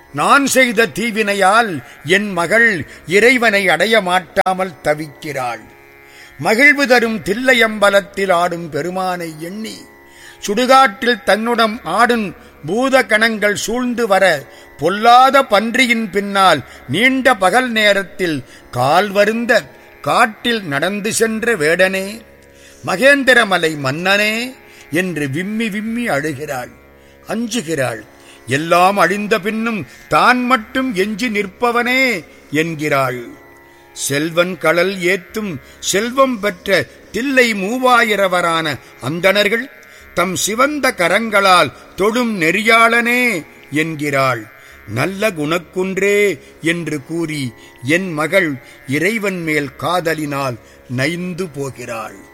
நான் செய்த தீவினையால் என் மகள் இறைவனை அடைய மாட்டாமல் தவிக்கிறாள் மகிழ்வு தரும் தில்லையம்பலத்தில் ஆடும் பெருமானை எண்ணி சுடுகாட்டில் தன்னுடன் ஆடும் பூத கணங்கள் சூழ்ந்து வர பொல்லாத பன்றியின் பின்னால் நீண்ட பகல் நேரத்தில் கால் வருந்த காட்டில் நடந்து சென்ற வேடனே மகேந்திரமலை மன்னனே என்று விம்மி விம்மி அழுகிறாள் அஞ்சுகிறாள் எல்லாம் அழிந்த பின்னும் தான் மட்டும் எஞ்சி நிற்பவனே என்கிறாள் செல்வன் கடல் ஏத்தும் செல்வம் பெற்ற தில்லை மூவாயிரவரான அந்தணர்கள் தம் சிவந்த கரங்களால் தொடும் நெறியாளனே என்கிறாள் நல்ல குணக்குன்றே என்று கூறி என் மகள் இறைவன் மேல் காதலினால் நைந்து போகிறாள்